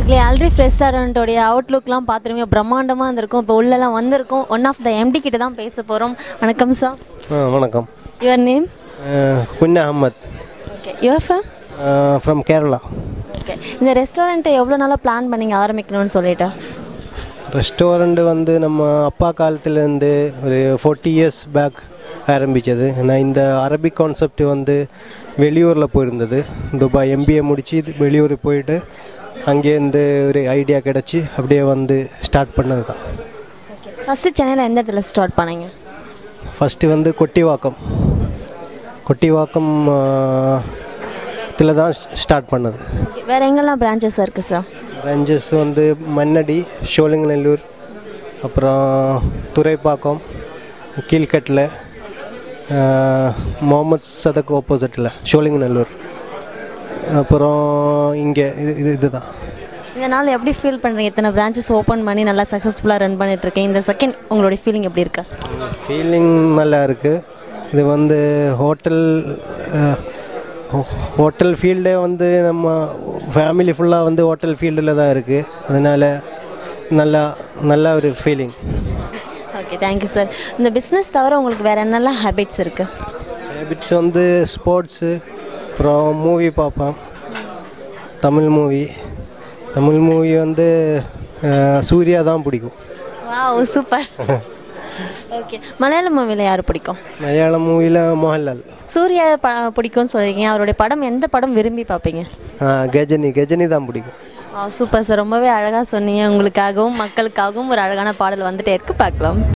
மக்களே ஆல்ரெடி ரெஸ்டாரண்ட்டோடைய அவுட்லுக்லாம் பார்த்துருங்க பிரம்மாண்டமாக இருந்திருக்கும் இப்போ உள்ளெல்லாம் வந்திருக்கும் ஒன் ஆஃப் த எம்டி கிட்ட தான் பேச போகிறோம் வணக்கம் சார் ஆ வணக்கம் யுவர் நேம் குன்ன Ahmed okay your from from Kerala okay இந்த ரெஸ்டாரண்ட்டை எவ்வளோ நாளாக பிளான் பண்ணீங்க ஆரம்பிக்கணும்னு சொல்லிட்டு ரெஸ்டாரண்ட் வந்து நம்ம அப்பா காலத்துலேருந்து ஒரு ஃபார்ட்டி இயர்ஸ் பேக் ஆரம்பித்தது நான் இந்த அரபிக் கான்செப்ட் வந்து வெளியூரில் போயிருந்தது துபாய் எம்பிஏ முடித்து வெளியூர் போயிட்டு அங்கேருந்து ஒரு ஐடியா கிடச்சி அப்படியே வந்து ஸ்டார்ட் பண்ணது தான் ஓகே ஃபஸ்ட்டு சென்னையில் எந்த இடத்துல ஸ்டார்ட் பண்ணீங்க ஃபஸ்ட்டு வந்து கொட்டிவாக்கம் கொட்டிவாக்கம் இதில் தான் ஸ்டார்ட் பண்ணது Okay, வேறு எங்கெல்லாம் பிரான்ச்சஸ் இருக்குது சார் பிரான்ச்சஸ் வந்து மண்ணடி சோழிங்கநல்லூர் அப்புறம் துறைப்பாக்கம் கீழ்கட்டில் முகமது சதக் ஆப்போசிட்டில் சோழிங்கநல்லூர் அப்புறம் இங்கே இது இது இதுதான் இந்த நாள் எப்படி ஃபீல் பண்ணுறீங்க இத்தனை பிரான்ச்சஸ் ஓப்பன் பண்ணி நல்லா சக்ஸஸ்ஃபுல்லாக ரன் பண்ணிட்டு இருக்கீங்க இந்த செகண்ட் உங்களுடைய ஃபீலிங் எப்படி இருக்கு ஃபீலிங் நல்லா இருக்குது இது வந்து ஹோட்டல் ஹோட்டல் ஃபீல்டே வந்து நம்ம ஃபேமிலி ஃபுல்லாக வந்து ஹோட்டல் ஃபீல்டில் தான் இருக்குது அதனால் நல்லா நல்ல ஒரு ஃபீலிங் ஓகே தேங்க்யூ சார் இந்த பிஸ்னஸ் தவிர உங்களுக்கு வேறு என்னெல்லாம் ஹேபிட்ஸ் இருக்குது ஹேபிட்ஸ் வந்து ஸ்போர்ட்ஸு அப்புறம் மூவி பார்ப்பேன் தமிழ் மூவி தமிழ் மூவி வந்து அஹ், சூர்யா தான் பிடிக்கும் வாவ் சூப்பர் ஓகே மலையாள மூவியில் யார் பிடிக்கும் மலையாளம் மூவியில் மோகன்லால் சூர்யா ப பிடிக்கும்னு சொல்லியிருக்கீங்க அவருடைய படம் எந்த படம் விரும்பி பார்ப்பீங்க அஹ், கஜினி கஜினி தான் பிடிக்கும் சூப்பர் சார் ரொம்பவே அழகாக சொன்னீங்க உங்களுக்காகவும் மக்களுக்காகவும் ஒரு அழகான பாடல் வந்துட்டே இருக்கு பார்க்கலாம்